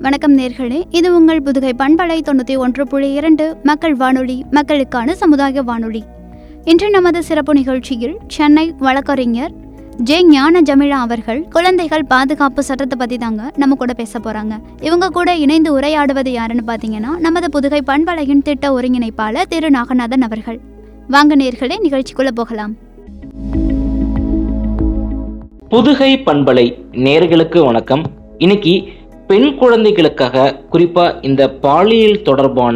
வணக்கம் நேர்களே இது உங்கள் புதுகை பண்பலை தொண்ணூற்றி ஒன்று புள்ளி இரண்டு மக்கள் வானொலி மக்களுக்கான சமுதாய வானொலி இன்று நமது சிறப்பு நிகழ்ச்சியில் சென்னை வழக்கறிஞர் ஜே ஞான ஜமிழா அவர்கள் குழந்தைகள் பாதுகாப்பு சட்டத்தை பற்றி தாங்க நம்ம கூட பேச போகிறாங்க இவங்க கூட இணைந்து உரையாடுவது யாருன்னு பார்த்தீங்கன்னா நமது புதுகை பண்பலையின் திட்ட ஒருங்கிணைப்பாளர் திரு நாகநாதன் அவர்கள் வாங்க நேர்களே நிகழ்ச்சிக்குள்ளே போகலாம் புதுகை பண்பலை நேர்களுக்கு வணக்கம் இன்னைக்கு பெண் குழந்தைகளுக்காக குறிப்பா இந்த பாலியல் தொடர்பான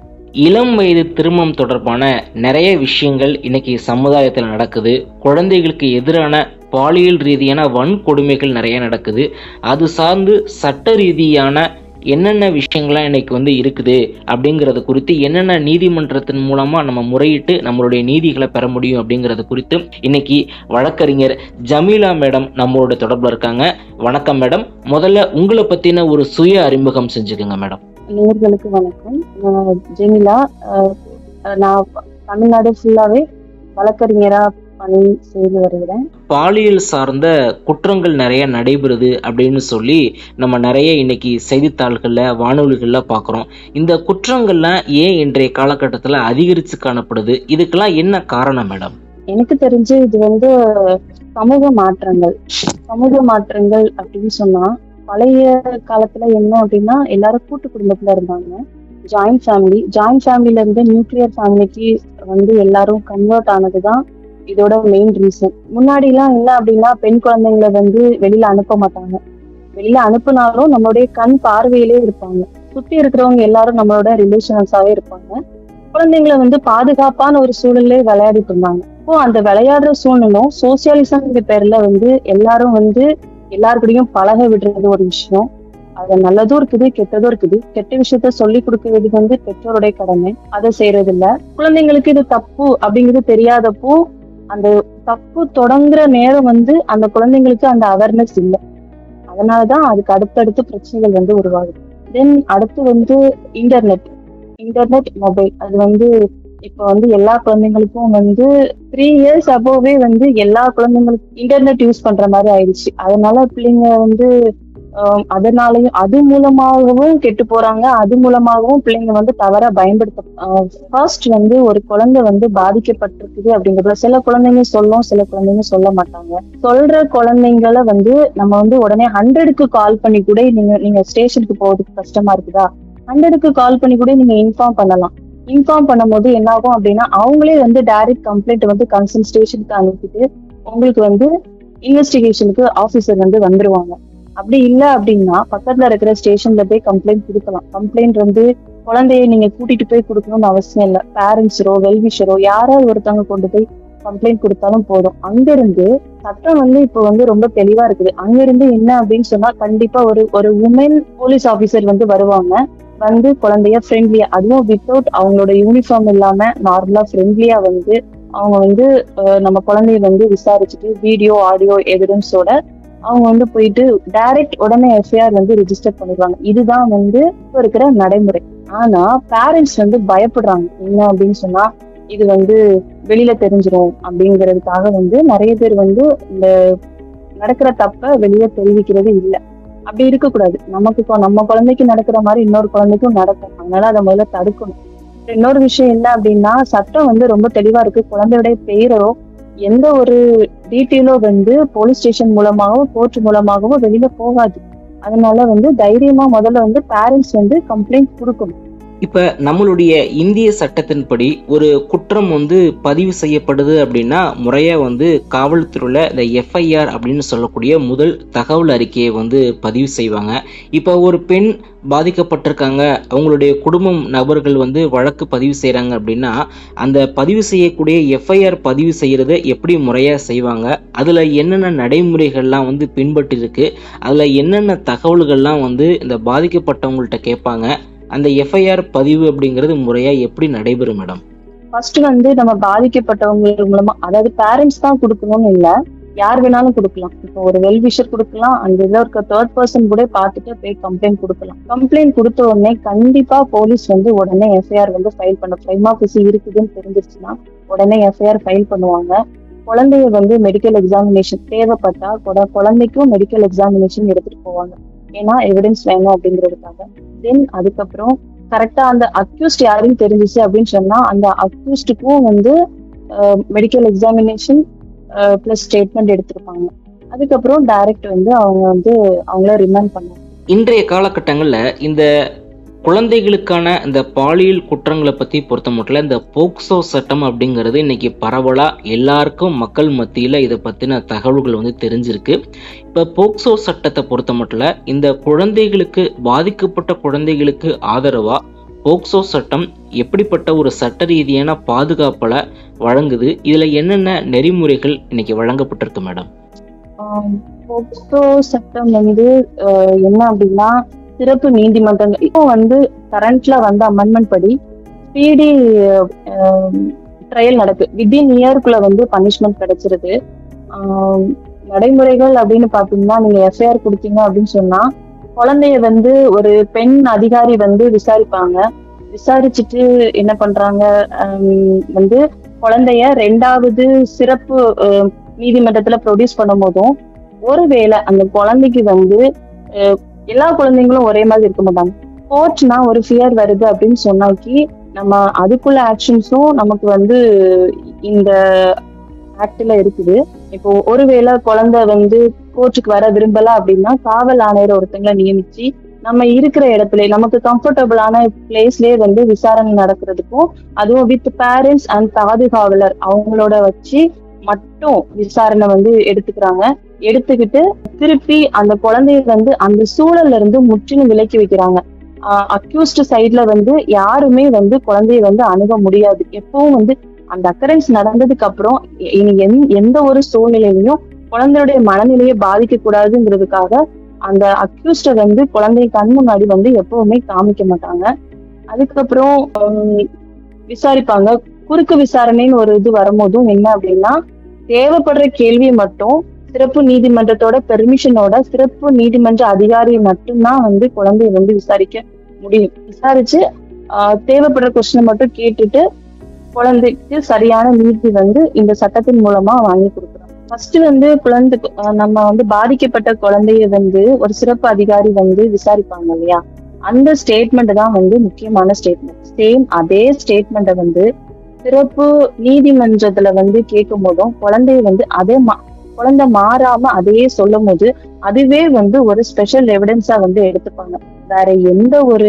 இளம் வயது திருமணம் தொடர்பான நிறைய விஷயங்கள் இன்னைக்கு சமுதாயத்தில் நடக்குது குழந்தைகளுக்கு எதிரான பாலியல் ரீதியான வன்கொடுமைகள் நிறைய நடக்குது அது சார்ந்து சட்ட ரீதியான என்னென்ன விஷயங்கள்லாம் இன்னைக்கு வந்து இருக்குது அப்படிங்கிறது குறித்து என்னென்ன நீதிமன்றத்தின் மூலமா நம்ம முறையிட்டு நம்மளுடைய நீதிகளை பெற முடியும் அப்படிங்கிறது குறித்து இன்னைக்கு வழக்கறிஞர் ஜமீலா மேடம் நம்மளோட தொடர்புல இருக்காங்க வணக்கம் மேடம் முதல்ல உங்களை பத்தின ஒரு சுய அறிமுகம் செஞ்சுக்கோங்க மேடம் நேர்களுக்கு வணக்கம் நான் ஜெமிலா அஹ், நான் தமிழ்நாடு ஃபுல்லாவே வழக்கறிஞரா பணி செய்து வருகிறேன் பாலியல் சார்ந்த குற்றங்கள் நிறைய நடைபெறுது அப்படின்னு சொல்லி நம்ம நிறைய இன்னைக்கு செய்தித்தாள்கள்ல வானொலிகள்ல பார்க்குறோம் இந்த குற்றங்கள்லாம் ஏன் இன்றைய காலகட்டத்தில் அதிகரித்து காணப்படுது இதுக்கெல்லாம் என்ன காரணம் மேடம் எனக்கு தெரிஞ்சு இது வந்து சமூக மாற்றங்கள் சமூக மாற்றங்கள் அப்படின்னு சொன்னா பழைய காலத்துல என்ன அப்படின்னா எல்லாரும் கூட்டு குடும்பத்துல இருந்தாங்க ஜாயிண்ட் ஃபேமிலி ஜாயிண்ட் ஃபேமிலில இருந்து நியூக்ளியர் ஃபேமிலிக்கு வந்து எல்லாரும் கன்வெர்ட் ஆனதுதான் இதோட மெயின் ரீசன் முன்னாடி எல்லாம் என்ன அப்படின்னா பெண் குழந்தைங்களை வந்து வெளியில அனுப்ப மாட்டாங்க வெளியில அனுப்புனாலும் நம்மளுடைய கண் பார்வையிலே இருப்பாங்க சுத்தி இருக்கிறவங்க எல்லாரும் நம்மளோட ரிலேஷன்ஸாவே இருப்பாங்க குழந்தைங்களை வந்து பாதுகாப்பான ஒரு சூழல்லே விளையாடிட்டு இருந்தாங்க இப்போ அந்த விளையாடுற சூழ்நிலும் சோசியலிசம் பேர்ல வந்து எல்லாரும் வந்து எல்லாருக்கூடயும் பழக விடுறது ஒரு விஷயம் அது நல்லதும் இருக்குது கெட்டதும் இருக்குது கெட்ட விஷயத்த சொல்லி கொடுக்க வேண்டியது வந்து பெற்றோருடைய கடமை அதை செய்யறது இல்ல குழந்தைங்களுக்கு இது தப்பு அப்படிங்கிறது தெரியாதப்போ அந்த தப்பு தொடங்குற நேரம் வந்து அந்த குழந்தைங்களுக்கு அந்த அவேர்னஸ் இல்லை அதனாலதான் அதுக்கு அடுத்தடுத்து பிரச்சனைகள் வந்து உருவாகுது தென் அடுத்து வந்து இன்டர்நெட் இன்டர்நெட் மொபைல் அது வந்து இப்ப வந்து எல்லா குழந்தைங்களுக்கும் வந்து த்ரீ இயர்ஸ் அபோவே வந்து எல்லா குழந்தைங்களுக்கும் இன்டர்நெட் யூஸ் பண்ற மாதிரி ஆயிடுச்சு அதனால பிள்ளைங்க வந்து ஆஹ் அதனாலயும் அது மூலமாகவும் கெட்டு போறாங்க அது மூலமாகவும் பிள்ளைங்க வந்து தவறா பயன்படுத்த ஃபர்ஸ்ட் வந்து ஒரு குழந்தை வந்து பாதிக்கப்பட்டிருக்குது அப்படிங்கறதுல சில குழந்தைங்க சொல்லும் சில குழந்தைங்க சொல்ல மாட்டாங்க சொல்ற குழந்தைங்கள வந்து நம்ம வந்து உடனே ஹண்ட்ரடுக்கு கால் பண்ணி கூட நீங்க நீங்க ஸ்டேஷனுக்கு போறதுக்கு கஷ்டமா இருக்குதா ஹண்ட்ரடுக்கு கால் பண்ணி கூட நீங்க இன்ஃபார்ம் பண்ணலாம் இன்ஃபார்ம் பண்ணும்போது என்ன ஆகும் அப்படின்னா அவங்களே வந்து டைரக்ட் கம்ப்ளைண்ட் வந்து கன்சர்ன் ஸ்டேஷனுக்கு அனுப்பிட்டு உங்களுக்கு வந்து இன்வெஸ்டிகேஷனுக்கு ஆபீசர் வந்து வந்துருவாங்க அப்படி இல்ல அப்படின்னா பக்கத்துல இருக்கிற ஸ்டேஷன்ல போய் கம்ப்ளைண்ட் கொடுக்கலாம் கம்ப்ளைண்ட் வந்து குழந்தைய நீங்க கூட்டிட்டு போய் கொடுக்கணும்னு அவசியம் இல்ல பேரண்ட்ஸரோ வெல்விஷரோ யாராவது ஒருத்தவங்க கொண்டு போய் கம்ப்ளைண்ட் கொடுத்தாலும் போதும் அங்கிருந்து சட்டம் வந்து இப்போ வந்து ரொம்ப தெளிவா இருக்குது அங்கிருந்து என்ன அப்படின்னு சொன்னா கண்டிப்பா ஒரு ஒரு உமன் போலீஸ் ஆபீசர் வந்து வருவாங்க வந்து குழந்தைய ஃப்ரெண்ட்லியா அதுவும் வித்தவுட் அவங்களோட யூனிஃபார்ம் இல்லாம நார்மலா ஃப்ரெண்ட்லியா வந்து அவங்க வந்து அஹ், நம்ம குழந்தைய வந்து விசாரிச்சுட்டு வீடியோ ஆடியோ எவிடன்ஸோட அவங்க வந்து போயிட்டு டைரக்ட் உடனே எஃப்ஐஆர் வந்து ரிஜிஸ்டர் பண்ணிடுவாங்க இதுதான் வந்து இப்ப இருக்கிற நடைமுறை ஆனா பேரண்ட்ஸ் வந்து பயப்படுறாங்க என்ன அப்படின்னு சொன்னா இது வந்து வெளியில தெரிஞ்சிரும் அப்படிங்கிறதுக்காக வந்து நிறைய பேர் வந்து இந்த நடக்கிற தப்ப வெளியே தெரிவிக்கிறது இல்ல அப்படி இருக்கக்கூடாது நமக்கு இப்போ நம்ம குழந்தைக்கு நடக்கிற மாதிரி இன்னொரு குழந்தைக்கும் நடக்கும் அதனால அதை முதல்ல தடுக்கணும் இன்னொரு விஷயம் என்ன அப்படின்னா சட்டம் வந்து ரொம்ப தெளிவா இருக்கு குழந்தையுடைய பெயரோ எந்த ஒரு டீட்டெயிலோ வந்து போலீஸ் ஸ்டேஷன் மூலமாகவோ கோர்ட் மூலமாகவோ வெளியில போகாது அதனால வந்து தைரியமா முதல்ல வந்து பேரண்ட்ஸ் வந்து கம்ப்ளைண்ட் கொடுக்கணும் இப்ப நம்மளுடைய இந்திய சட்டத்தின்படி ஒரு குற்றம் வந்து பதிவு செய்யப்படுது அப்படின்னா முறையா வந்து காவல்துறையில இந்த எஃப்ஐஆர் அப்படின்னு சொல்லக்கூடிய முதல் தகவல் அறிக்கையை வந்து பதிவு செய்வாங்க இப்ப ஒரு பெண் பாதிக்கப்பட்டிருக்காங்க அவங்களுடைய குடும்பம் நபர்கள் வந்து வழக்கு பதிவு செய்றாங்க அப்படின்னா அந்த பதிவு செய்யக்கூடிய எஃப்ஐஆர் பதிவு செய்யறத எப்படி முறையா செய்வாங்க அதுல என்னென்ன நடைமுறைகள்லாம் வந்து பின்பற்றி இருக்கு அதுல என்னென்ன தகவல்கள்லாம் வந்து இந்த பாதிக்கப்பட்டவங்கள்ட்ட கேட்பாங்க அந்த எஃப்ஐஆர் பதிவு அப்படிங்கிறது முறையா எப்படி நடைபெறும் மேடம் ஃபர்ஸ்ட் வந்து நம்ம பாதிக்கப்பட்டவங்க மூலமா அதாவது பேரண்ட்ஸ் தான் கொடுக்கணும்னு இல்ல யார் வேணாலும் கொடுக்கலாம் இப்போ ஒரு வெல்விஷர் கொடுக்கலாம் அந்த இதுல இருக்க தேர்ட் பர்சன் கூட பார்த்துட்டு போய் கம்ப்ளைண்ட் கொடுக்கலாம் கம்ப்ளைண்ட் கொடுத்த உடனே கண்டிப்பா போலீஸ் வந்து உடனே எஃப்ஐஆர் வந்து ஃபைல் பண்ண பிரைமா ஆஃபீஸ் இருக்குதுன்னு தெரிஞ்சிருச்சுன்னா உடனே எஃப்ஐஆர் ஃபைல் பண்ணுவாங்க குழந்தைய வந்து மெடிக்கல் எக்ஸாமினேஷன் தேவைப்பட்டா குட- குழந்தைக்கும் மெடிக்கல் எக்ஸாமினேஷன் எடுத்துட்டு போவாங்க ஏன்னா எவிடன்ஸ் வேணும் அப்படிங்கிறதுக்காக தென் அதுக்கப்புறம் கரெக்டா அந்த அக்யூஸ்ட் யாருன்னு தெரிஞ்சிச்சு அப்படின்னு சொன்னா அந்த அக்யூஸ்டுக்கும் வந்து மெடிக்கல் எக்ஸாமினேஷன் பிளஸ் ஸ்டேட்மெண்ட் எடுத்திருப்பாங்க அதுக்கப்புறம் டைரக்ட் வந்து அவங்க வந்து அவங்கள ரிமைண்ட் பண்ணுவாங்க இன்றைய காலகட்டங்களில் இந்த குழந்தைகளுக்கான இந்த பாலியல் குற்றங்களை பற்றி பொறுத்த மட்டும் இந்த போக்சோ சட்டம் அப்படிங்கிறது இன்னைக்கு பரவலாக எல்லாருக்கும் மக்கள் மத்தியில் இதை பற்றின தகவல்கள் வந்து தெரிஞ்சிருக்கு இப்போ போக்சோ சட்டத்தை பொறுத்த மட்டும் இந்த குழந்தைகளுக்கு பாதிக்கப்பட்ட குழந்தைகளுக்கு ஆதரவாக போக்சோ சட்டம் எப்படிப்பட்ட ஒரு சட்ட ரீதியான பாதுகாப்பலை வழங்குது இதில் என்னென்ன நெறிமுறைகள் இன்னைக்கு வழங்கப்பட்டிருக்கு மேடம் போக்சோ சட்டம் வந்து ஆஹ் என்ன அப்படின்னா சிறப்பு நீதிமன்றங்கள் இப்போ வந்து கரண்ட்ல வந்து அமெண்ட்மெண்ட் படி ஸ்பீடி ட்ரையல் நடக்கு வித்தின் இயர்க்குள்ள வந்து பனிஷ்மெண்ட் கிடைச்சிருது ஆஹ் நடைமுறைகள் அப்படின்னு பாத்தீங்கன்னா நீங்க எஃப்ஐஆர் கொடுத்தீங்க அப்படின்னு சொன்னா குழந்தைய வந்து ஒரு பெண் அதிகாரி வந்து விசாரிப்பாங்க விசாரிச்சுட்டு என்ன பண்றாங்க ஆஹ் வந்து குழந்தைய ரெண்டாவது சிறப்பு ஆஹ் நீதிமன்றத்துல ப்ரொடியூஸ் பண்ணும் போதும் ஒருவேளை அந்த குழந்தைக்கு வந்து அஹ், எல்லா குழந்தைங்களும் ஒரே மாதிரி இருக்க மாட்டாங்க கோர்ட்னா ஒரு ஃபியர் வருது அப்படின்னு சொன்னாக்கி நம்ம அதுக்குள்ள ஆக்ஷன்ஸும் நமக்கு வந்து இந்த ஆக்ட்ல இருக்குது இப்போ ஒருவேளை குழந்தை வந்து கோர்ட்டுக்கு வர விரும்பல அப்படின்னா காவல் ஆணையர் ஒருத்தங்களை நியமிச்சு நம்ம இருக்கிற இடத்துல நமக்கு கம்ஃபர்டபுளான பிளேஸ்லயே வந்து விசாரணை நடக்கிறதுக்கும் அதுவும் வித் பேரண்ட்ஸ் அண்ட் பாதுகாவலர் அவங்களோட வச்சு மட்டும் விசாரணை வந்து எடுத்துக்கிறாங்க எடுத்துக்கிட்டு திருப்பி அந்த குழந்தைய வந்து அந்த சூழல்ல இருந்து முற்றிலும் விலக்கி வைக்கிறாங்க அக்யூஸ்ட் சைட்ல வந்து யாருமே வந்து குழந்தைய வந்து அணுக முடியாது எப்பவும் வந்து அந்த அக்கரன்ஸ் நடந்ததுக்கு அப்புறம் இனி எந்- எந்த ஒரு சூழ்நிலையிலையும் குழந்தையுடைய மனநிலையை பாதிக்க கூடாதுங்கிறதுக்காக அந்த அக்யூஸ்ட வந்து குழந்தை கண் முன்னாடி வந்து எப்பவுமே காமிக்க மாட்டாங்க அதுக்கப்புறம் ஹம், விசாரிப்பாங்க குறுக்கு விசாரணைன்னு ஒரு இது வரும்போதும் என்ன அப்படின்னா தேவைப்படுற கேள்வியை மட்டும் சிறப்பு நீதிமன்றத்தோட பெர்மிஷனோட சிறப்பு நீதிமன்ற அதிகாரி மட்டும்தான் வந்து குழந்தைய வந்து விசாரிக்க முடியும் விசாரிச்சு ஆஹ், தேவைப்படுற கொஸ்டினை மட்டும் கேட்டுட்டு குழந்தைக்கு சரியான நீதி வந்து இந்த சட்டத்தின் மூலமா வாங்கி கொடுக்குறோம் ஃபர்ஸ்ட் வந்து குழந்தை ஆஹ், நம்ம வந்து பாதிக்கப்பட்ட குழந்தைய வந்து ஒரு சிறப்பு அதிகாரி வந்து விசாரிப்பாங்க இல்லையா அந்த ஸ்டேட்மெண்ட் தான் வந்து முக்கியமான ஸ்டேட்மெண்ட் சேம் அதே ஸ்டேட்மெண்ட்டை வந்து சிறப்பு நீதிமன்றத்துல வந்து கேட்கும் போதும் குழந்தைய வந்து அதே மா- குழந்தை மாறாம அதையே சொல்லும் போது அதுவே வந்து ஒரு ஸ்பெஷல் எவிடன்ஸா வந்து எடுத்துப்பாங்க வேற எந்த ஒரு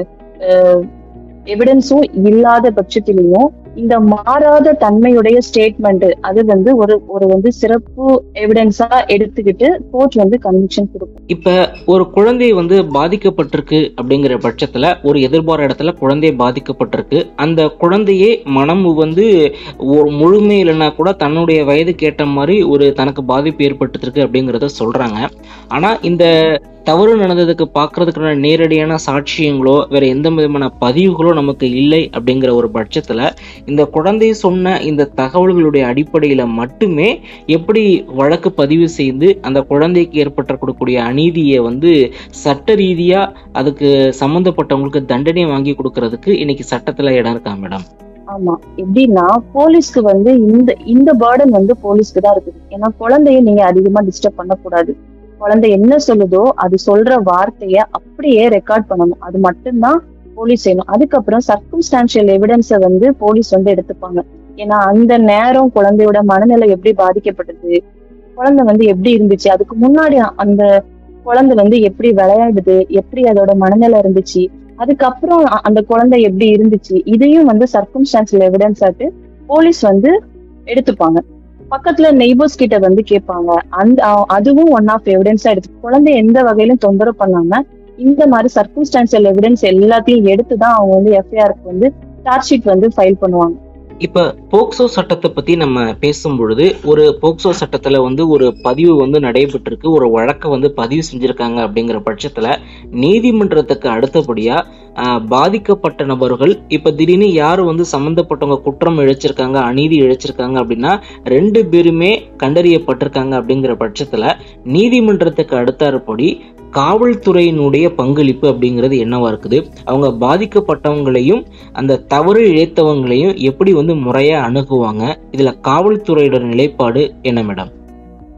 எவிடன்ஸும் இல்லாத பட்சத்திலையும் இந்த மாறாத தன்மையுடைய ஸ்டேட்மெண்ட் அது வந்து ஒரு ஒரு வந்து சிறப்பு எவிடன்ஸா எடுத்துக்கிட்டு கோர்ட் வந்து கன்விக்ஷன் கொடுக்கும் இப்ப ஒரு குழந்தை வந்து பாதிக்கப்பட்டிருக்கு அப்படிங்கிற பட்சத்துல ஒரு எதிர்பார இடத்துல குழந்தை பாதிக்கப்பட்டிருக்கு அந்த குழந்தையே மனம் வந்து ஒரு முழுமை இல்லைன்னா கூட தன்னுடைய வயதுக்கு ஏற்ற மாதிரி ஒரு தனக்கு பாதிப்பு ஏற்பட்டிருக்கு அப்படிங்கிறத சொல்றாங்க ஆனா இந்த தவறு நடந்ததுக்கு பார்க்கறதுக்கான நேரடியான சாட்சியங்களோ வேற எந்த விதமான பதிவுகளோ நமக்கு இல்லை அப்படிங்கிற ஒரு பட்சத்துல இந்த குழந்தை சொன்ன இந்த தகவல்களுடைய அடிப்படையில மட்டுமே எப்படி வழக்கு பதிவு செய்து அந்த குழந்தைக்கு ஏற்பட்டிருக்கக்கூடிய அநீதியை வந்து சட்ட ரீதியா அதுக்கு சம்பந்தப்பட்டவங்களுக்கு தண்டனை வாங்கி கொடுக்கறதுக்கு இன்னைக்கு சட்டத்துல இடம் இருக்கா மேடம் ஆமா எப்படின்னா போலீஸ்க்கு வந்து இந்த இந்த பேர்டன் வந்து போலீஸ்க்கு தான் இருக்குது ஏன்னா குழந்தைய நீங்க அதிகமா டிஸ்டர்ப் பண்ணக்கூடாது குழந்தை என்ன சொல்லுதோ அது சொல்ற வார்த்தைய அப்படியே ரெக்கார்ட் பண்ணணும் அது மட்டும்தான் போலீஸ் செய்யணும் அதுக்கப்புறம் சர்க்கம்ஸ்டான்சியல் எவிடன்ஸை வந்து போலீஸ் வந்து எடுத்துப்பாங்க ஏன்னா அந்த நேரம் குழந்தையோட மனநிலை எப்படி பாதிக்கப்பட்டது குழந்தை வந்து எப்படி இருந்துச்சு அதுக்கு முன்னாடி அந்த குழந்தை வந்து எப்படி விளையாடுது எப்படி அதோட மனநிலை இருந்துச்சு அதுக்கப்புறம் அ- அந்த குழந்தை எப்படி இருந்துச்சு இதையும் வந்து சர்க்கம்ஸ்டான்சியல் எவிடன்ஸ் ஆட்டு போலீஸ் வந்து எடுத்துப்பாங்க பக்கத்துல நெய்பர்ஸ் கிட்ட வந்து கேட்பாங்க அந்த அ- அதுவும் ஒன் ஆஃப் எவிடன்ஸா எடுத்து குழந்தை எந்த வகையிலும் தொந்தரவு பண்ணாம இந்த மாதிரி சர்க்கம்ஸ்டான்சியல் எவிடன்ஸ் எல்லாத்தையும் எடுத்து தான் அவங்க வந்து எஃப்ஐஆருக்கு வந்து சார்ஜ் ஷீட் வந்து ஃபைல் பண்ணுவாங்க இப்ப போக்சோ சட்டத்தை பத்தி நம்ம பேசும் பொழுது ஒரு போக்சோ சட்டத்துல வந்து ஒரு பதிவு வந்து நடைபெற்றிருக்கு ஒரு வழக்கை வந்து பதிவு செஞ்சிருக்காங்க அப்படிங்கிற பட்சத்துல நீதிமன்றத்துக்கு அடுத்தபடியா ஆஹ், பாதிக்கப்பட்ட நபர்கள் இப்ப திடீர்னு யார் வந்து சம்பந்தப்பட்டவங்க குற்றம் இழைச்சிருக்காங்க அநீதி இழைச்சிருக்காங்க அப்படின்னா ரெண்டு பேருமே கண்டறியப்பட்டிருக்காங்க அப்படிங்கிற பட்சத்துல நீதிமன்றத்துக்கு அடுத்தாற்படி காவல்துறையினுடைய பங்களிப்பு அப்படிங்கிறது என்னவா இருக்குது அவங்க பாதிக்கப்பட்டவங்களையும் அந்த தவறு இழைத்தவங்களையும் எப்படி வந்து முறையா அணுகுவாங்க இதுல காவல்துறையோட நிலைப்பாடு என்ன மேடம்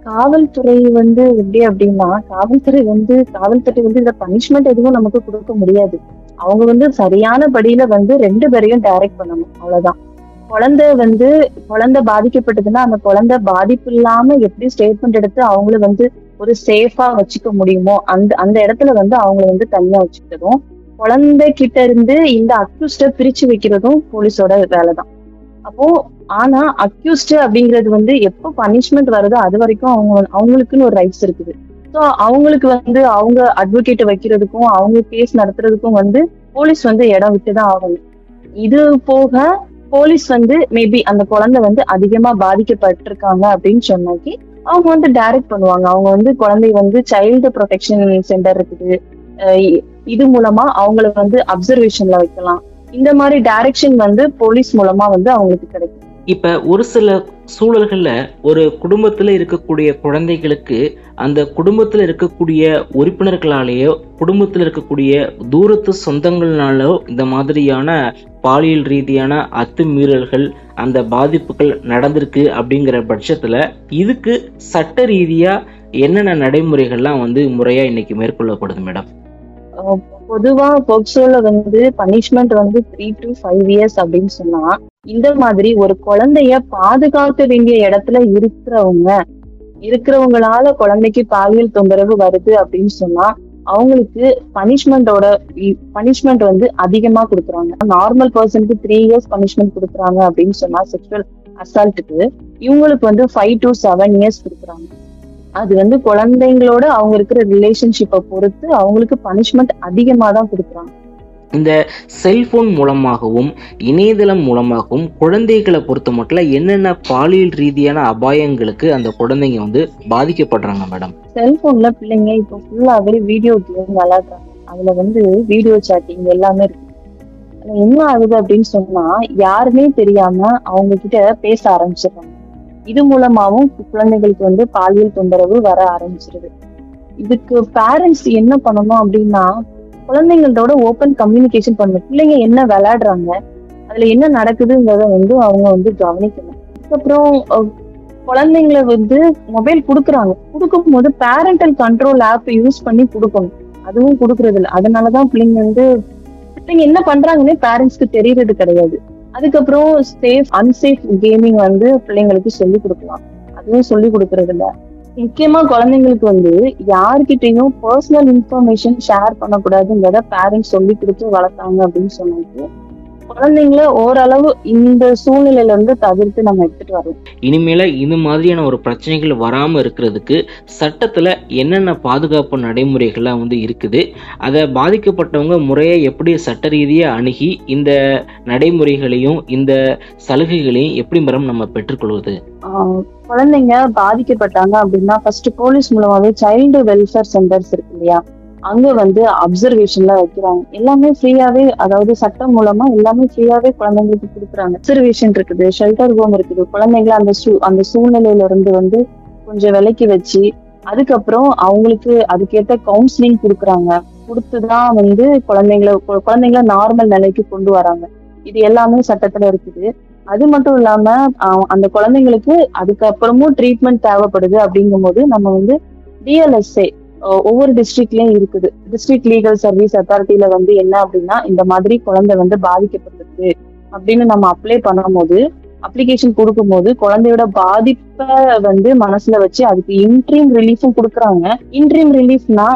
காவல்துறை வந்து எப்படி அப்படின்னா காவல்துறை வந்து காவல்துறை வந்து இந்த பனிஷ்மெண்ட் எதுவும் நமக்கு கொடுக்க முடியாது அவங்க வந்து சரியான படியில வந்து ரெண்டு பேரையும் டைரக்ட் பண்ணணும் அவ்வளவுதான் குழந்தை வந்து குழந்தை பாதிக்கப்பட்டதுன்னா அந்த குழந்தை பாதிப்பு இல்லாம எப்படி ஸ்டேட்மெண்ட் எடுத்து அவங்கள வந்து ஒரு சேஃபா வச்சுக்க முடியுமோ அந்த அந்த இடத்துல வந்து அவங்கள வந்து தனியா வச்சுக்கிறதும் குழந்தை கிட்ட இருந்து இந்த அக்யூஸ்ட பிரிச்சு வைக்கிறதும் போலீஸோட வேலை தான் அப்போ ஆனா அக்யூஸ்ட் அப்படிங்கிறது வந்து எப்போ பனிஷ்மெண்ட் வருதோ அது வரைக்கும் அவங்க அவங்களுக்குன்னு ஒரு ரைட்ஸ் இருக்குது ஸோ அவங்களுக்கு வந்து அவங்க அட்வொகேட் வைக்கிறதுக்கும் அவங்க கேஸ் நடத்துறதுக்கும் வந்து போலீஸ் வந்து இடம் விட்டுதான் ஆகணும் இது போக போலீஸ் வந்து மேபி அந்த குழந்தை வந்து அதிகமா பாதிக்கப்பட்டிருக்காங்க அப்படின்னு சொன்னாக்கி அவங்க வந்து டைரக்ட் பண்ணுவாங்க அவங்க வந்து குழந்தை வந்து சைல்டு ப்ரொடெக்ஷன் சென்டர் இருக்குது அஹ் இ- இது மூலமா அவங்கள வந்து அப்சர்வேஷன்ல வைக்கலாம் இந்த மாதிரி டைரக்ஷன் வந்து போலீஸ் மூலமா வந்து அவங்களுக்கு கிடைக்கும் இப்ப ஒரு சில சூழல்கள்ல ஒரு குடும்பத்துல இருக்கக்கூடிய குழந்தைகளுக்கு அந்த குடும்பத்துல இருக்கக்கூடிய உறுப்பினர்களாலேயோ குடும்பத்துல இருக்கக்கூடிய தூரத்து சொந்தங்கள்னாலோ இந்த மாதிரியான பாலியல் ரீதியான அத்துமீறல்கள் அந்த பாதிப்புகள் நடந்திருக்கு அப்படிங்கிற பட்சத்துல இதுக்கு சட்ட ரீதியா என்னென்ன நடைமுறைகள்லாம் வந்து முறையா இன்னைக்கு மேற்கொள்ளப்படுது மேடம் அஹ் பொதுவா போக்சோல வந்து பனிஷ்மெண்ட் வந்து த்ரீ டு ஃபைவ் இயர்ஸ் அப்படின்னு சொன்னா இந்த மாதிரி ஒரு குழந்தைய பாதுகாக்க வேண்டிய இடத்துல இருக்கிறவங்க இருக்கிறவங்களால குழந்தைக்கு பாலியல் தொந்தரவு வருது அப்படின்னு சொன்னா அவங்களுக்கு பனிஷ்மெண்டோட பனிஷ்மெண்ட் வந்து அதிகமா கொடுக்குறாங்க நார்மல் பர்சனுக்கு த்ரீ இயர்ஸ் பனிஷ்மெண்ட் கொடுக்குறாங்க அப்படின்னு சொன்னா செக்ஷுவல் அசால்ட்டுக்கு இவங்களுக்கு வந்து ஃபைவ் டு செவன் இயர்ஸ் கொடுக்குறாங்க அது வந்து குழந்தைங்களோட அவங்க இருக்கிற ரிலேஷன்ஷிப்பை பொறுத்து அவங்களுக்கு பனிஷ்மெண்ட் அதிகமா தான் கொடுக்குறாங்க இந்த செல்போன் மூலமாகவும் இணையதளம் மூலமாகவும் குழந்தைகளை பொறுத்த மட்டும் என்னென்ன பாலியல் ரீதியான அபாயங்களுக்கு அந்த குழந்தைங்க வந்து பாதிக்கப்படுறாங்க மேடம் செல்போன்ல பிள்ளைங்க இப்போ ஃபுல்லாவே வீடியோ கேம் விளையாடுறாங்க அதுல வந்து வீடியோ சாட்டிங் எல்லாமே இருக்கு அதுல என்ன ஆகுது அப்படின்னு சொன்னா யாருமே தெரியாம அவங்க கிட்ட பேச ஆரம்பிச்சிடுறாங்க இது மூலமாவும் குழந்தைகளுக்கு வந்து பாலியல் தொந்தரவு வர ஆரம்பிச்சிருது இதுக்கு பேரண்ட்ஸ் என்ன பண்ணணும் அப்படின்னா குழந்தைங்களோட ஓப்பன் கம்யூனிகேஷன் பண்ணணும் பிள்ளைங்க என்ன விளையாடுறாங்க அதுல என்ன நடக்குதுங்கிறத வந்து அவங்க வந்து கவனிக்கணும் அதுக்கப்புறம் அஹ், குழந்தைங்களை வந்து மொபைல் கொடுக்குறாங்க கொடுக்கும்போது பேரண்டல் கண்ட்ரோல் ஆப் யூஸ் பண்ணி கொடுக்கணும் அதுவும் கொடுக்கறது இல்ல அதனாலதான் பிள்ளைங்க வந்து பிள்ளைங்க என்ன பண்றாங்கன்னே பேரண்ட்ஸ்க்கு தெரியறது கிடையாது அதுக்கப்புறம் சேஃப் அன்சேஃப் கேமிங் வந்து பிள்ளைங்களுக்கு சொல்லி கொடுக்கலாம் அதுவும் சொல்லி கொடுக்கறது இல்ல முக்கியமா குழந்தைங்களுக்கு வந்து யார்கிட்டயும் பர்சனல் இன்ஃபர்மேஷன் ஷேர் பண்ணக்கூடாதுங்கிறத பேரண்ட்ஸ் சொல்லி கொடுத்து வளர்த்தாங்க அப்படின்னு சொன்னாங்க குழந்தைங்கள ஓரளவு இந்த சூழ்நிலையில இருந்து தவிர்த்து நம்ம எடுத்துட்டு வரலாம் இனிமேல இது மாதிரியான ஒரு பிரச்சனைகள் வராம இருக்கிறதுக்கு சட்டத்துல என்னென்ன பாதுகாப்பு நடைமுறைகள்லாம் வந்து இருக்குது அதை பாதிக்கப்பட்டவங்க முறையை எப்படி சட்ட ரீதியா அணுகி இந்த நடைமுறைகளையும் இந்த சலுகைகளையும் எப்படி மேடம் நம்ம பெற்றுக்கொள்வது ஆஹ் குழந்தைங்க பாதிக்கப்பட்டாங்க அப்படின்னா ஃபர்ஸ்ட் போலீஸ் மூலமாவே சைல்டு வெல்ஃபேர் சென்டர்ஸ் இருக்கு இல்லையா அங்க வந்து அப்சர்வேஷன்ல வைக்கிறாங்க எல்லாமே ஃப்ரீயாவே அதாவது சட்டம் மூலமா எல்லாமே ஃப்ரீயாவே குழந்தைங்களுக்கு கொடுக்குறாங்க அப்சர்வேஷன் இருக்குது ஷெல்டர் ஹோம் இருக்குது குழந்தைங்களை அந்த சூ அந்த சூழ்நிலையில இருந்து வந்து கொஞ்சம் விலக்கி வச்சு அதுக்கப்புறம் அவங்களுக்கு அதுக்கேற்ற கவுன்சிலிங் கொடுக்குறாங்க கொடுத்துதான் வந்து குழந்தைங்கள கு- குழந்தைங்கள நார்மல் நிலைக்கு கொண்டு வராங்க இது எல்லாமே சட்டத்துல இருக்குது அது மட்டும் இல்லாம ஆஹ் அந்த குழந்தைங்களுக்கு அதுக்கப்புறமும் ட்ரீட்மெண்ட் தேவைப்படுது அப்படிங்கும்போது நம்ம வந்து டிஎல்எஸ்ஏ ஒவ்வொரு டிஸ்ட்ரிக்ட்லயும் இருக்குது டிஸ்ட்ரிக்ட் லீகல் சர்வீஸ் அத்தாரிட்டியில வந்து என்ன அப்படின்னா இந்த மாதிரி குழந்தை வந்து பாதிக்கப்பட்டிருக்கு அப்படின்னு நம்ம அப்ளை பண்ணும்போது அப்ளிகேஷன் கொடுக்கும்போது குழந்தையோட பாதிப்பை வந்து மனசுல வச்சு அதுக்கு இன்ட்ரீம் ரிலீஃபும் கொடுக்குறாங்க இன்ட்ரீம் ரிலீஃப்னா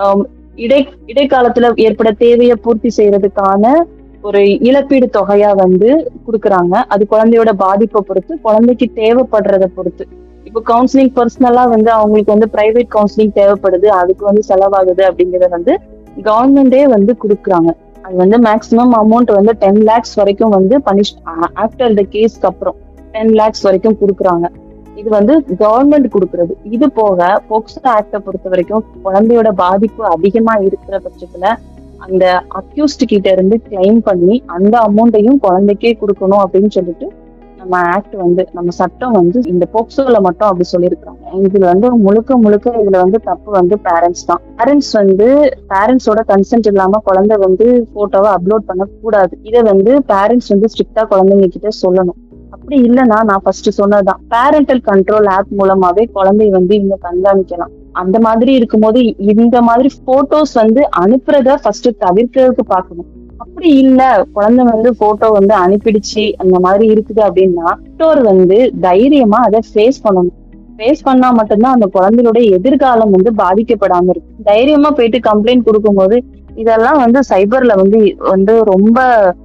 இடை இடைக்காலத்துல ஏற்பட தேவையை பூர்த்தி செய்யறதுக்கான ஒரு இழப்பீடு தொகையா வந்து கொடுக்குறாங்க அது குழந்தையோட பாதிப்பை பொறுத்து குழந்தைக்கு தேவைப்படுறத பொறுத்து இப்போ கவுன்சிலிங் பர்சனலா வந்து அவங்களுக்கு வந்து பிரைவேட் கவுன்சிலிங் தேவைப்படுது அதுக்கு வந்து செலவாகுது அப்படிங்கறத வந்து கவர்மெண்டே வந்து கொடுக்குறாங்க அது வந்து மேக்ஸிமம் அமௌண்ட் வந்து டென் லேக்ஸ் வரைக்கும் வந்து பனிஷ் ஆஃப்டர் த கேஸ்க்கு அப்புறம் டென் லேக்ஸ் வரைக்கும் கொடுக்குறாங்க இது வந்து கவர்மெண்ட் கொடுக்கறது இது போக போக்சோ ஆக்ட பொறுத்த வரைக்கும் குழந்தையோட பாதிப்பு அதிகமா இருக்கிற பட்சத்துல அந்த அக்யூஸ்ட் கிட்ட இருந்து கிளைம் பண்ணி அந்த அமௌண்ட்டையும் குழந்தைக்கே கொடுக்கணும் அப்படின்னு சொல்லிட்டு நம்ம ஆக்ட் வந்து நம்ம சட்டம் வந்து இந்த போக்சோல மட்டும் அப்படி சொல்லியிருக்காங்க இதுல வந்து முழுக்க முழுக்க இதுல வந்து தப்பு வந்து பேரண்ட்ஸ் தான் பேரண்ட்ஸ் வந்து பேரண்ட்ஸோட கன்சென்ட் இல்லாம குழந்தை வந்து போட்டோவை அப்லோட் பண்ண கூடாது இதை வந்து பேரண்ட்ஸ் வந்து ஸ்ட்ரிக்டா குழந்தைங்க கிட்ட சொல்லணும் அப்படி இல்லைன்னா நான் ஃபர்ஸ்ட் சொன்னதுதான் பேரண்டல் கண்ட்ரோல் ஆப் மூலமாவே குழந்தை வந்து இவங்க கண்காணிக்கலாம் அந்த மாதிரி இருக்கும்போது இந்த மாதிரி போட்டோஸ் வந்து அனுப்புறத ஃபர்ஸ்ட் தவிர்க்கிறதுக்கு பார்க்கணும் அப்படி இல்ல குழந்தை வந்து போட்டோ வந்து அனுப்பிடுச்சு அந்த மாதிரி இருக்குது அப்படின்னா பெற்றோர் வந்து தைரியமா அதை ஃபேஸ் பண்ணணும் ஃபேஸ் பண்ணா மட்டும்தான் அந்த குழந்தையோட எதிர்காலம் வந்து பாதிக்கப்படாம இருக்கு தைரியமா போயிட்டு கம்ப்ளைண்ட் கொடுக்கும்போது இதெல்லாம் வந்து சைபர்ல வந்து வந்து ரொம்ப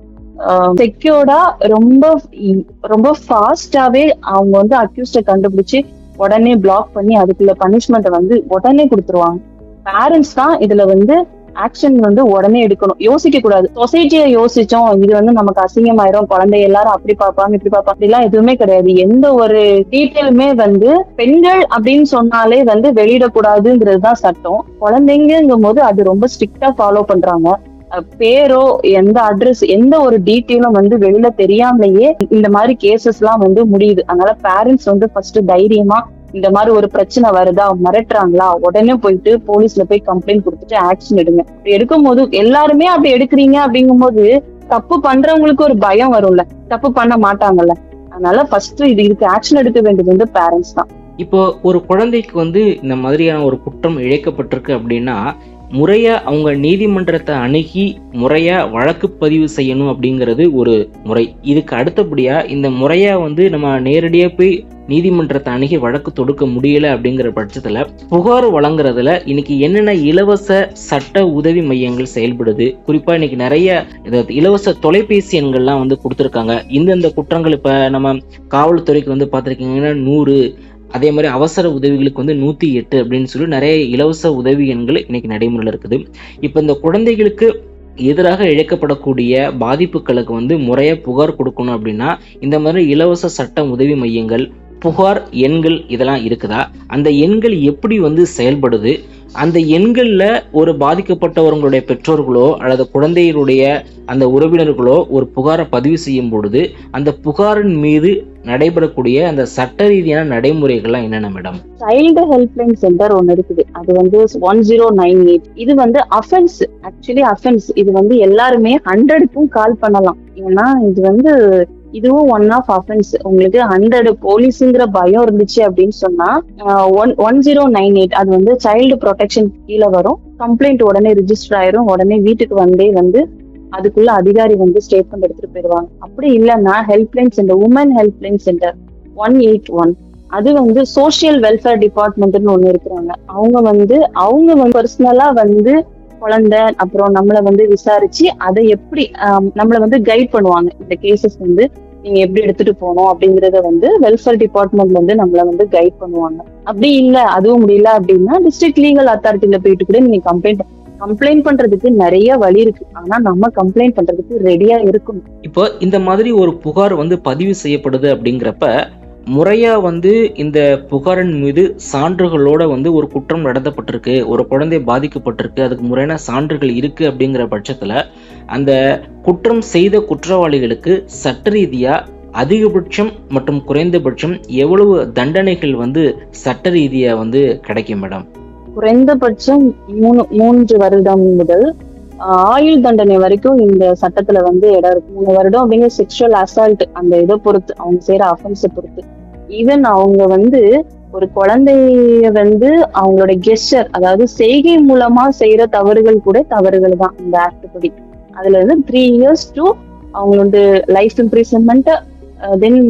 செக்யூர்டா ரொம்ப ரொம்ப ஃபாஸ்டாவே அவங்க வந்து அக்யூஸ்ட கண்டுபிடிச்சு உடனே பிளாக் பண்ணி அதுக்குள்ள பனிஷ்மெண்ட் வந்து உடனே கொடுத்துருவாங்க பேரண்ட்ஸ் தான் இதுல வந்து ஆக்ஷன் வந்து உடனே எடுக்கணும் யோசிக்க கூடாது சொசைட்டியை யோசிச்சோம் இது வந்து நமக்கு அசிங்கமாயிரும் குழந்தை எல்லாரும் அப்படி பார்ப்பாங்க இப்படி பார்ப்பாங்க அப்படிலாம் எதுவுமே கிடையாது எந்த ஒரு டீட்டெயிலுமே வந்து பெண்கள் அப்படின்னு சொன்னாலே வந்து வெளியிடக்கூடாதுங்கிறது தான் சட்டம் குழந்தைங்கும் போது அது ரொம்ப ஸ்ட்ரிக்டா ஃபாலோ பண்றாங்க பேரோ எந்த அட்ரஸ் எந்த ஒரு டீட்டெயிலும் வந்து வெளியில தெரியாமலேயே இந்த மாதிரி கேசஸ் எல்லாம் வந்து முடியுது அதனால பேரண்ட்ஸ் வந்து ஃபர்ஸ்ட் தைரியமா இந்த மாதிரி ஒரு பிரச்சனை வருதா மிரட்டுறாங்களா உடனே போயிட்டு போலீஸ்ல போய் கம்ப்ளைண்ட் கொடுத்துட்டு ஆக்ஷன் எடுங்க அப்படி எடுக்கும் போது எல்லாருமே அப்படி எடுக்கிறீங்க அப்படிங்கும்போது தப்பு பண்றவங்களுக்கு ஒரு பயம் வரும்ல தப்பு பண்ண மாட்டாங்கல்ல அதனால ஃபர்ஸ்ட் இது இதுக்கு ஆக்ஷன் எடுக்க வேண்டியது வந்து பேரண்ட்ஸ் தான் இப்போ ஒரு குழந்தைக்கு வந்து இந்த மாதிரியான ஒரு குற்றம் இழைக்கப்பட்டிருக்கு அப்படின்னா முறையா அவங்க நீதிமன்றத்தை அணுகி முறையா வழக்கு பதிவு செய்யணும் அப்படிங்கிறது ஒரு முறை இதுக்கு அடுத்தபடியா இந்த முறையா வந்து நம்ம நேரடியா போய் நீதிமன்றத்தை அணுகி வழக்கு தொடுக்க முடியல அப்படிங்கிற பட்சத்துல புகார் வழங்குறதுல இன்னைக்கு என்னென்ன இலவச சட்ட உதவி மையங்கள் செயல்படுது குறிப்பா இன்னைக்கு நிறைய இலவச தொலைபேசி எண்கள்லாம் வந்து கொடுத்துருக்காங்க இந்தந்த குற்றங்கள் இப்ப நம்ம காவல்துறைக்கு வந்து பார்த்துருக்கீங்கன்னா நூறு அதே மாதிரி அவசர உதவிகளுக்கு வந்து நூத்தி எட்டு அப்படின்னு சொல்லி நிறைய இலவச உதவி எண்கள் இன்னைக்கு நடைமுறையில் இருக்குது இப்போ இந்த குழந்தைகளுக்கு எதிராக இழைக்கப்படக்கூடிய பாதிப்புகளுக்கு வந்து முறையா புகார் கொடுக்கணும் அப்படின்னா இந்த மாதிரி இலவச சட்ட உதவி மையங்கள் புகார் எண்கள் இதெல்லாம் இருக்குதா அந்த எண்கள் எப்படி வந்து செயல்படுது அந்த எண்கள்ல ஒரு பாதிக்கப்பட்டவர்களுடைய பெற்றோர்களோ அல்லது குழந்தைகளுடைய அந்த உறவினர்களோ ஒரு புகாரை பதிவு செய்யும் பொழுது அந்த புகாரின் மீது நடைபெறக்கூடிய அந்த சட்ட ரீதியான நடைமுறைகள்லாம் என்னென்ன மேடம் சைல்டு ஹெல்ப்லைன் சென்டர் ஒன்னு இருக்குது அது வந்து ஒன் ஜீரோ நைன் எயிட் இது வந்து அஃபென்ஸ் ஆக்சுவலி அஃபென்ஸ் இது வந்து எல்லாருமே ஹண்ட்ரடுக்கும் கால் பண்ணலாம் ஏன்னா இது வந்து இதுவும் ஒன் ஆஃப் அஃபென்ஸ் உங்களுக்கு ஹண்ட்ரட் போலீஸுங்கிற பயம் இருந்துச்சு அப்படின்னு சொன்னா one one zero nine eight அது வந்து சைல்டு ப்ரொடெக்ஷன் கீழே வரும் கம்ப்ளைண்ட் உடனே ரிஜிஸ்டர் ஆயிரும் உடனே வீட்டுக்கு வந்தே வந்து அதுக்குள்ள அதிகாரி வந்து ஸ்டேட்மெண்ட் எடுத்துட்டு போயிடுவாங்க அப்படி இல்லைன்னா helpline centre woman helpline centre one eight one அது வந்து சோசியல் வெல்ஃபேர் டிபார்ட்மெண்ட்னு ஒண்ணு இருக்கிறாங்க அவங்க வந்து அவங்க வந்து பர்சனலா வந்து குழந்தை அப்புறம் நம்மளை வந்து விசாரிச்சு அதை எப்படி நம்மளை வந்து கைட் பண்ணுவாங்க இந்த கேசஸ் வந்து நீங்க எப்படி எடுத்துட்டு போகணும் அப்படிங்கறத வந்து வெல்ஃபேர் டிபார்ட்மெண்ட்ல வந்து நம்மள வந்து கைட் பண்ணுவாங்க அப்படி இல்ல அதுவும் முடியல அப்படின்னா டிஸ்ட்ரிக்ட் லீகல் அத்தாரிட்டில போயிட்டு கூட நீங்க கம்ப்ளைண்ட் கம்ப்ளைண்ட் பண்றதுக்கு நிறைய வழி இருக்கு ஆனா நம்ம கம்ப்ளைண்ட் பண்றதுக்கு ரெடியா இருக்கணும் இப்போ இந்த மாதிரி ஒரு புகார் வந்து பதிவு செய்யப்படுது அப்படிங்கிறப்ப முறையா வந்து இந்த புகாரின் மீது சான்றுகளோட வந்து ஒரு குற்றம் நடத்தப்பட்டிருக்கு ஒரு குழந்தை பாதிக்கப்பட்டிருக்கு அதுக்கு முறையான சான்றுகள் இருக்கு அப்படிங்கிற பட்சத்துல அந்த குற்றம் செய்த குற்றவாளிகளுக்கு சட்ட ரீதியா அதிகபட்சம் மற்றும் குறைந்தபட்சம் எவ்வளவு தண்டனைகள் வந்து சட்ட ரீதியா வந்து கிடைக்கும் மேடம் குறைந்தபட்சம் மூணு மூன்று வருடம் முதல் ஆயுள் தண்டனை வரைக்கும் இந்த சட்டத்துல வந்து இடம் இருக்கு மூணு வருடம் அப்படிங்கிற செக்ஷுவல் அசால்ட் அந்த இதை பொறுத்து அவங்க செய்யற அஃபென்ஸை பொறுத்து ஈவன் அவங்க வந்து ஒரு குழந்தைய வந்து அவங்களோட கெஸ்டர் அதாவது செய்கை மூலமா செய்யற தவறுகள் கூட தவறுகள் தான் இந்த ஆக்ட் படி அதுல இருந்து த்ரீ இயர்ஸ் டு அவங்களோட லைஃப் இம்ப்ரிசன்மெண்ட் தென்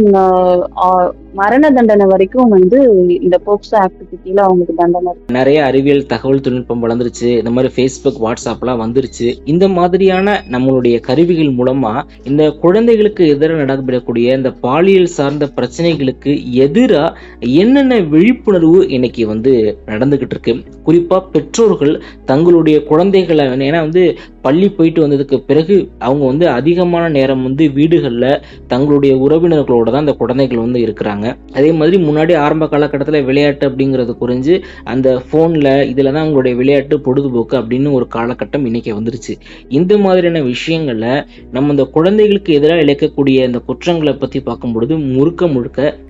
மரண தண்டனை வரைக்கும் வந்து இந்த போக்சோ ஆக்டுக்கு கீழே அவங்களுக்கு தண்டனை நிறைய அறிவியல் தகவல் தொழில்நுட்பம் வளர்ந்துருச்சு இந்த மாதிரி ஃபேஸ்புக் வாட்ஸ்அப்லாம் வந்துருச்சு இந்த மாதிரியான நம்மளுடைய கருவிகள் மூலமா இந்த குழந்தைகளுக்கு எதிராக நடக்கப்படக்கூடிய இந்த பாலியல் சார்ந்த பிரச்சனைகளுக்கு எதிராக என்னென்ன விழிப்புணர்வு இன்னைக்கு வந்து நடந்துகிட்டு இருக்கு குறிப்பா பெற்றோர்கள் தங்களுடைய குழந்தைகளை ஏன்னா வந்து பள்ளி போயிட்டு வந்ததுக்கு பிறகு அவங்க வந்து அதிகமான நேரம் வந்து வீடுகளில் தங்களுடைய உறவினர்களோட தான் அந்த குழந்தைகள் வந்து இருக்கிறாங்க அதே மாதிரி முன்னாடி ஆரம்ப காலகட்டத்தில் விளையாட்டு அப்படிங்கிறது குறைஞ்சு அந்த ஃபோனில் இதில் தான் அவங்களுடைய விளையாட்டு பொழுதுபோக்கு அப்படின்னு ஒரு காலகட்டம் இன்னைக்கு வந்துருச்சு இந்த மாதிரியான விஷயங்களில் நம்ம இந்த குழந்தைகளுக்கு எதிராக இழைக்கக்கூடிய இந்த குற்றங்களை பற்றி பார்க்கும் பொழுது முழுக்க முழுக்க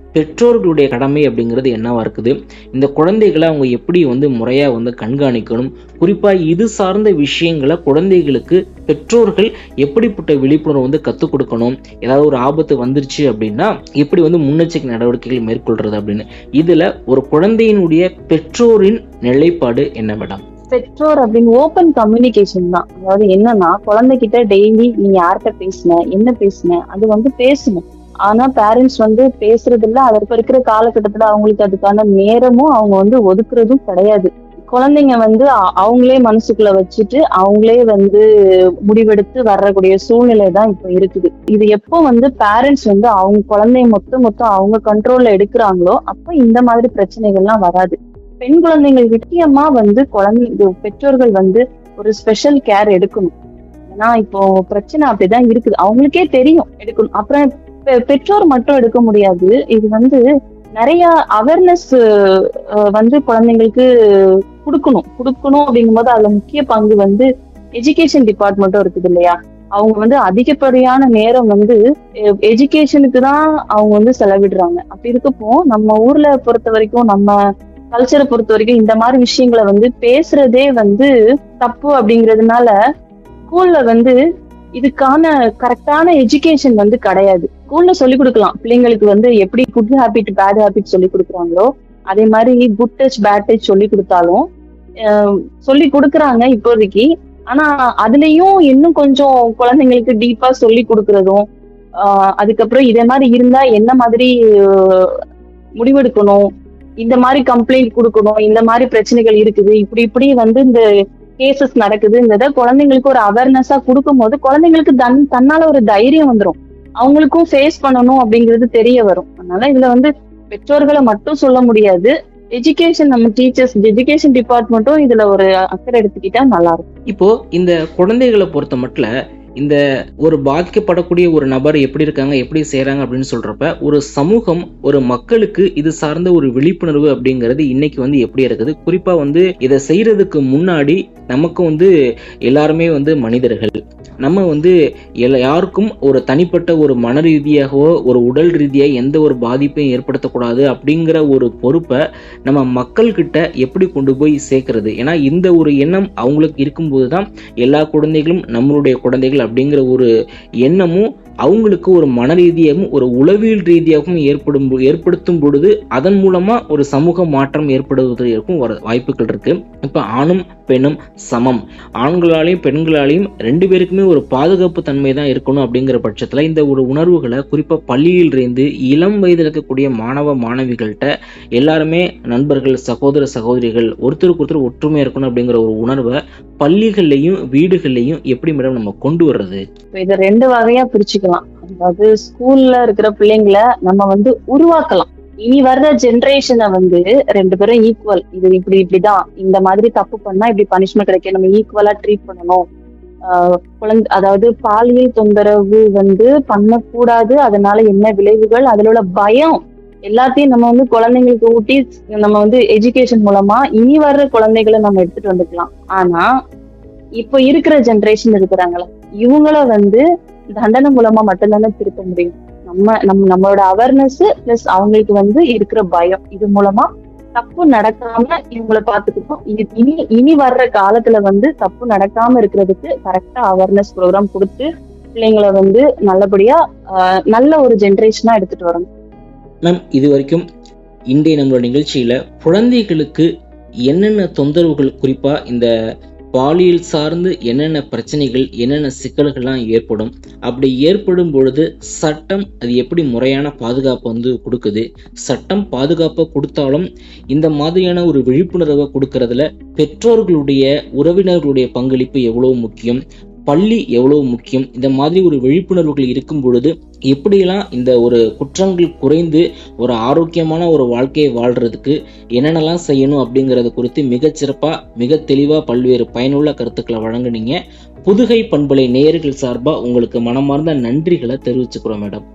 பெற்றோர்களுடைய கடமை அப்படிங்கிறது என்னவா இருக்குது இந்த குழந்தைகளை அவங்க எப்படி வந்து முறையா வந்து கண்காணிக்கணும் குறிப்பா இது சார்ந்த விஷயங்களை குழந்தைகளுக்கு பெற்றோர்கள் எப்படிப்பட்ட விழிப்புணர்வு வந்து கற்றுக் கொடுக்கணும் ஏதாவது ஒரு ஆபத்து வந்துருச்சு அப்படின்னா எப்படி வந்து முன்னெச்சரிக்கை நடவடிக்கைகள் மேற்கொள்றது அப்படின்னு இதுல ஒரு குழந்தையினுடைய பெற்றோரின் நிலைப்பாடு என்ன மேடம் பெற்றோர் அப்படின்னு ஓப்பன் கம்யூனிகேஷன் தான் அதாவது என்னன்னா குழந்தைகிட்ட டெய்லி நீ யார்கிட்ட பேசுன என்ன பேசுன அது வந்து பேசணும் ஆனா பேரண்ட்ஸ் வந்து பேசுறது இல்ல அதற்கு இருக்கிற காலகட்டத்துல அவங்களுக்கு அதுக்கான நேரமும் அவங்க வந்து ஒதுக்குறதும் கிடையாது குழந்தைங்க வந்து அ- அவங்களே மனசுக்குள்ள வச்சுட்டு அவங்களே வந்து முடிவெடுத்து வரக்கூடிய சூழ்நிலை தான் இப்ப இருக்குது இது எப்போ வந்து பேரண்ட்ஸ் வந்து அவங்க குழந்தைய மொத்தம் மொத்தம் அவங்க கண்ட்ரோல்ல எடுக்கிறாங்களோ அப்ப இந்த மாதிரி பிரச்சனைகள்லாம் வராது பெண் குழந்தைகள் முக்கியமா வந்து குழந்தை இது பெற்றோர்கள் வந்து ஒரு ஸ்பெஷல் கேர் எடுக்கணும் ஏன்னா இப்போ பிரச்சனை அப்படிதான் இருக்குது அவங்களுக்கே தெரியும் எடுக்கணும் அப்புறம் பெ- பெற்றோர் மட்டும் எடுக்க முடியாது இது வந்து நிறைய அவேர்னஸ் வந்து குழந்தைங்களுக்கு கொடுக்கணும் கொடுக்கணும் அப்படிங்கும்போது அதுல முக்கிய பங்கு வந்து எஜுகேஷன் டிபார்ட்மெண்ட்டும் இருக்குது இல்லையா அவங்க வந்து அதிகப்படியான நேரம் வந்து எஜுகேஷனுக்கு தான் அவங்க வந்து செலவிடுறாங்க அப்படி இருக்கப்போ நம்ம ஊர்ல பொறுத்த வரைக்கும் நம்ம கல்ச்சரை பொறுத்த வரைக்கும் இந்த மாதிரி விஷயங்களை வந்து பேசுறதே வந்து தப்பு அப்படிங்கறதுனால ஸ்கூல்ல வந்து இதுக்கான கரெக்டான எஜுகேஷன் வந்து கிடையாது ஸ்கூல்ல சொல்லி கொடுக்கலாம் பிள்ளைங்களுக்கு வந்து எப்படி குட் ஹேபிட் பேட் ஹேபிட் சொல்லி கொடுக்குறாங்களோ அதே மாதிரி குட் டச் பேட் டச் சொல்லி கொடுத்தாலும் அஹ் சொல்லி கொடுக்குறாங்க இப்போதைக்கு ஆனா அதுலயும் இன்னும் கொஞ்சம் குழந்தைங்களுக்கு டீப்பா சொல்லி கொடுக்கறதும் ஆஹ் அதுக்கப்புறம் இதே மாதிரி இருந்தா என்ன மாதிரி அஹ், முடிவெடுக்கணும் இந்த மாதிரி கம்ப்ளைண்ட் கொடுக்கணும் இந்த மாதிரி பிரச்சனைகள் இருக்குது இப்படி இப்படி வந்து இந்த கேசஸ் நடக்குதுங்கிறத குழந்தைங்களுக்கு ஒரு அவேர்னஸா கொடுக்கும்போது குழந்தைங்களுக்கு தன் தன்னால ஒரு தைரியம் வந்துரும் அவங்களுக்கும் ஃபேஸ் பண்ணணும் அப்படிங்கிறது தெரிய வரும் அதனால இதுல வந்து பெற்றோர்களை மட்டும் சொல்ல முடியாது எஜுகேஷன் நம்ம டீச்சர்ஸ் எஜுகேஷன் டிபார்ட்மெண்ட்டும் இதுல ஒரு அக்கறை எடுத்துக்கிட்டா நல்லா இருக்கும் இப்போ இந்த குழந்தைகளை பொறுத்த மட்டும் இந்த ஒரு பாதிக்கப்படக்கூடிய ஒரு நபர் எப்படி இருக்காங்க எப்படி செய்றாங்க அப்படின்னு சொல்றப்ப ஒரு சமூகம் ஒரு மக்களுக்கு இது சார்ந்த ஒரு விழிப்புணர்வு அப்படிங்கிறது இன்னைக்கு வந்து எப்படி இருக்குது குறிப்பா வந்து இதை செய்யறதுக்கு முன்னாடி நமக்கு வந்து எல்லாருமே வந்து மனிதர்கள் நம்ம வந்து எல்லா- யாருக்கும் ஒரு தனிப்பட்ட ஒரு மன ரீதியாகவோ ஒரு உடல் ரீதியாக எந்த ஒரு பாதிப்பையும் ஏற்படுத்தக்கூடாது அப்படிங்கிற ஒரு பொறுப்பை நம்ம மக்கள்கிட்ட எப்படி கொண்டு போய் சேர்க்கறது ஏன்னா இந்த ஒரு எண்ணம் அவங்களுக்கு இருக்கும்போது தான் எல்லா குழந்தைகளும் நம்மளுடைய குழந்தைகள் அப்படிங்கிற ஒரு எண்ணமும் அவங்களுக்கு ஒரு மன ரீதியாகவும் ஒரு உளவியல் ரீதியாகவும் ஏற்படும் பொ- ஏற்படுத்தும் பொழுது அதன் மூலமா ஒரு சமூக மாற்றம் ஏற்படுவதற்கும் ஒரு வாய்ப்புகள் இருக்கு இப்ப ஆணும் பெண்ணும் சமம் ஆண்களாலையும் பெண்களாலையும் ரெண்டு பேருக்குமே ஒரு பாதுகாப்பு தன்மை தான் இருக்கணும் அப்படிங்கிற பட்சத்துல இந்த ஒரு உணர்வுகளை குறிப்பா பள்ளியில் இருந்து இளம் வயதில் இருக்கக்கூடிய மாணவ மாணவிகள்கிட்ட எல்லாருமே நண்பர்கள் சகோதர சகோதரிகள் ஒருத்தருக்கு ஒருத்தர் ஒற்றுமையா இருக்கணும் அப்படிங்கிற ஒரு உணர்வை பள்ளிகள்லையும் வீடுகள்லையும் எப்படி மேடம் நம்ம கொண்டு வர்றது இப்ப இதை ரெண்டு வகையா பிரிச்சுக்கலாம் அதாவது ஸ்கூல்ல இருக்கிற பிள்ளைங்களை நம்ம வந்து உருவாக்கலாம் இனி வர்ற ஜெனரேஷனை வந்து ரெண்டு பேரும் ஈக்குவல் இது இப்படி இப்படிதான் இந்த மாதிரி தப்பு பண்ணா இப்படி பனிஷ்மெண்ட் கிடைக்கும் நம்ம ஈக்குவலா ட்ரீட் பண்ணணும் ஆஹ் குழந்தை அதாவது பாலியல் தொந்தரவு வந்து பண்ணக்கூடாது அதனால என்ன விளைவுகள் அதுல உள்ள பயம் எல்லாத்தையும் நம்ம வந்து குழந்தைங்களுக்கு ஊட்டி நம்ம வந்து எஜுகேஷன் மூலமா இனி வர்ற குழந்தைகளை நம்ம எடுத்துட்டு வந்துக்கலாம் ஆனா இப்போ இருக்கிற ஜெனரேஷன் இருக்கிறாங்களே இவங்கள வந்து தண்டனை மூலமா மட்டும்தானே திருத்த முடியும் நம்ம நம்ம நம்மளோட அவேர்னஸ் பிளஸ் அவங்களுக்கு வந்து இருக்கிற பயம் இது மூலமா தப்பு நடக்காம இவங்களை பாத்துக்கிட்டோம் இது இனி இனி வர்ற காலத்துல வந்து தப்பு நடக்காம இருக்கிறதுக்கு கரெக்டா அவேர்னஸ் ப்ரோக்ராம் கொடுத்து பிள்ளைங்களை வந்து நல்லபடியா ஆஹ் நல்ல ஒரு ஜெனரேஷனா எடுத்துட்டு வரணும் மேம் இது வரைக்கும் இன்றைய நம்மளோட நிகழ்ச்சியில குழந்தைகளுக்கு என்னென்ன தொந்தரவுகள் குறிப்பா இந்த பாலியல் சார்ந்து என்னென்ன பிரச்சனைகள் என்னென்ன சிக்கல்கள்லாம் ஏற்படும் அப்படி ஏற்படும் பொழுது சட்டம் அது எப்படி முறையான பாதுகாப்பு வந்து கொடுக்குது சட்டம் பாதுகாப்பை கொடுத்தாலும் இந்த மாதிரியான ஒரு விழிப்புணர்வை கொடுக்கறதுல பெற்றோர்களுடைய உறவினர்களுடைய பங்களிப்பு எவ்வளவு முக்கியம் பள்ளி எவ்வளவு முக்கியம் இந்த மாதிரி ஒரு விழிப்புணர்வுகள் இருக்கும் பொழுது எப்படியெல்லாம் இந்த ஒரு குற்றங்கள் குறைந்து ஒரு ஆரோக்கியமான ஒரு வாழ்க்கையை வாழ்றதுக்கு என்னென்னலாம் செய்யணும் அப்படிங்கறது குறித்து மிகச்சிறப்பா மிக தெளிவா பல்வேறு பயனுள்ள கருத்துக்களை வழங்குனீங்க புதுகை பண்பலை நேயர்கள் சார்பா உங்களுக்கு மனமார்ந்த நன்றிகளை தெரிவிச்சுக்கிறோம் மேடம்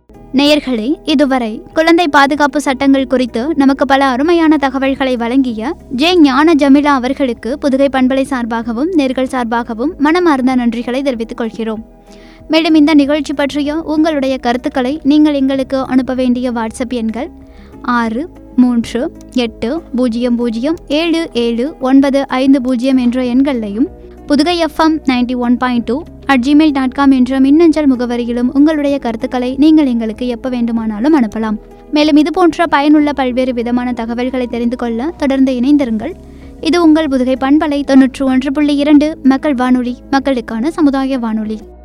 நேயர்களே இதுவரை குழந்தை பாதுகாப்பு சட்டங்கள் குறித்து நமக்கு பல அருமையான தகவல்களை வழங்கிய ஜே ஞான ஜமிலா அவர்களுக்கு புதுகை பண்பலை சார்பாகவும் நேர்கள் சார்பாகவும் மனமார்ந்த நன்றிகளை தெரிவித்துக் கொள்கிறோம் மேலும் இந்த நிகழ்ச்சி பற்றிய உங்களுடைய கருத்துக்களை நீங்கள் எங்களுக்கு அனுப்ப வேண்டிய வாட்ஸ்அப் எண்கள் ஆறு மூன்று எட்டு பூஜ்ஜியம் பூஜ்ஜியம் ஏழு ஏழு ஒன்பது ஐந்து பூஜ்ஜியம் என்ற எண்களையும் Pudugai FM ninety one point two at Gmail dot com என்ற மின்னஞ்சல் முகவரியிலும் உங்களுடைய கருத்துக்களை நீங்கள் எங்களுக்கு எப்போ வேண்டுமானாலும் அனுப்பலாம் மேலும் இது போன்ற பயனுள்ள பல்வேறு விதமான தகவல்களை தெரிந்து கொள்ள தொடர்ந்து இணைந்திருங்கள் இது உங்கள் புதுகை பண்பலை தொன்னூற்று ஒன்று புள்ளி இரண்டு மக்கள் வானொலி மக்களுக்கான சமுதாய வானொலி